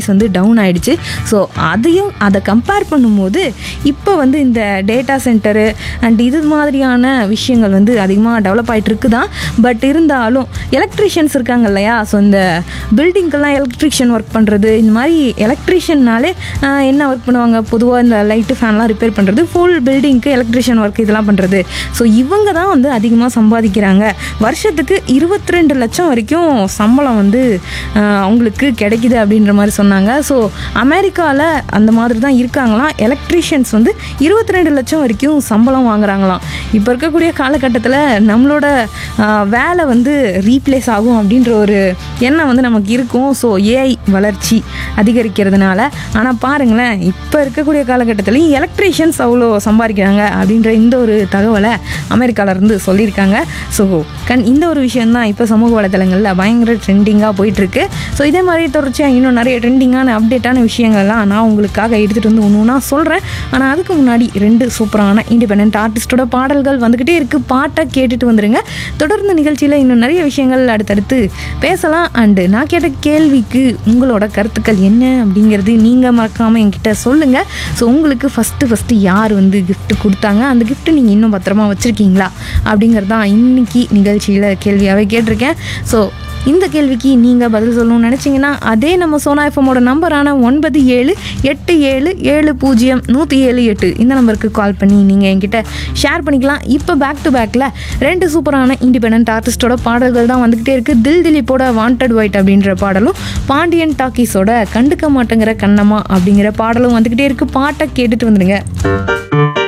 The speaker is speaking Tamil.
சேல்ஸ் வந்து டவுன் ஆயிடுச்சு ஸோ அதையும் அதை கம்பேர் பண்ணும்போது இப்போ வந்து இந்த டேட்டா சென்டரு அண்ட் இது மாதிரியான விஷயங்கள் வந்து அதிகமாக டெவலப் ஆகிட்டு இருக்கு தான் பட் இருந்தாலும் எலக்ட்ரிஷியன்ஸ் இருக்காங்க இல்லையா ஸோ இந்த பில்டிங்கெல்லாம் எலக்ட்ரிஷியன் ஒர்க் பண்ணுறது இந்த மாதிரி எலக்ட்ரிஷியன்னாலே என்ன ஒர்க் பண்ணுவாங்க பொதுவாக இந்த லைட்டு ஃபேன்லாம் ரிப்பேர் பண்ணுறது ஃபுல் பில்டிங்க்கு எலக்ட்ரிஷியன் ஒர்க் இதெல்லாம் பண்ணுறது ஸோ இவங்க தான் வந்து அதிகமாக சம்பாதிக்கிறாங்க வருஷத்துக்கு இருபத்தி ரெண்டு லட்சம் வரைக்கும் சம்பளம் வந்து ஆஹ், அவங்களுக்கு கிடைக்குது அப்படின்ற மாதிரி சொன்னாங்க ஸோ அமெரிக்காவில் அந்த மாதிரி தான் இருக்காங்களாம் எலக்ட்ரிஷியன்ஸ் வந்து இருபத்தி ரெண்டு லட்சம் வரைக்கும் சம்பளம் வாங்குறாங்களாம் இப்போ இருக்கக்கூடிய காலகட்டத்தில் நம்மளோட ஆஹ், வேலை வந்து ரீப்ளேஸ் ஆகும் அப்படின்ற ஒரு எண்ணம் வந்து நமக்கு இருக்கும் ஸோ ஏஐ வளர்ச்சி அதிகரிக்கிறதுனால ஆனால் பாருங்களேன் இப்போ இருக்கக்கூடிய காலகட்டத்திலையும் எலக்ட்ரிஷியன்ஸ் அவ்வளோ சம்பாதிக்கிறாங்க அப்படின்ற இந்த ஒரு தகவலை அமெரிக்காவிலேருந்து சொல்லியிருக்காங்க ஸோ கண் இந்த ஒரு விஷயந்தான் இப்போ சமூக வலைதளங்களில் பயங்கர ட்ரெண்டிங்காக போயிட்டுருக்கு ஸோ இதே மாதிரி தொடர்ச்சியாக இன்னும் நிறைய ட்ரெண்டிங்கான அப்டேட்டான விஷயங்கள்லாம் நான் உங்களுக்காக எடுத்துகிட்டு வந்து ஒன்று ஒன்றா சொல்கிறேன் ஆனால் அதுக்கு முன்னாடி ரெண்டு சூப்பரான இண்டிபெண்ட் ஆர்டிஸ்டோட பாடல்கள் வந்துக்கிட்டே இருக்குது பாட்டை கேட்டுட்டு வந்துருங்க தொடர்ந்து நிகழ்ச்சியில் இன்னும் நிறைய விஷயங்கள் அடுத்தடுத்து பேசலாம் அண்டு நான் கேட்ட கேள்விக்கு உங்களோட கருத்துக்கள் என்ன அப்படிங்கிறது நீங்கள் மறக்காமல் என்கிட்ட சொல்லுங்கள் ஸோ உங்களுக்கு ஃபஸ்ட்டு ஃபஸ்ட்டு யார் வந்து gift கொடுத்தாங்க அந்த gift நீங்கள் இன்னும் பத்திரமா வச்சுருக்கீங்களா அப்படிங்கிறது தான் இன்னைக்கு நிகழ்ச்சியில் கேள்வியாகவே கேட்டிருக்கேன் ஸோ இந்த கேள்விக்கு நீங்கள் பதில் சொல்லணும்னு நினச்சிங்கன்னா அதே நம்ம சோனா எஃப்எம்மோட நம்பரான ஒன்பது ஏழு எட்டு ஏழு ஏழு பூஜ்ஜியம் நூற்றி ஏழு எட்டு இந்த நம்பருக்கு கால் பண்ணி நீங்கள் என்கிட்ட ஷேர் பண்ணிக்கலாம் இப்போ பேக் டு பேக்கில் ரெண்டு சூப்பரான இண்டிபெண்ட் ஆர்டிஸ்டோட பாடல்கள் தான் வந்துக்கிட்டே இருக்குது தில் திலீப்போட வாண்டட் ஒயிட் அப்படின்ற பாடலும் பாண்டியன் டாக்கீஸோட கண்டுக்க மாட்டேங்கிற கண்ணம்மா அப்படிங்கிற பாடலும் வந்துக்கிட்டே இருக்குது பாட்டை கேட்டுட்டு வந்துடுங்க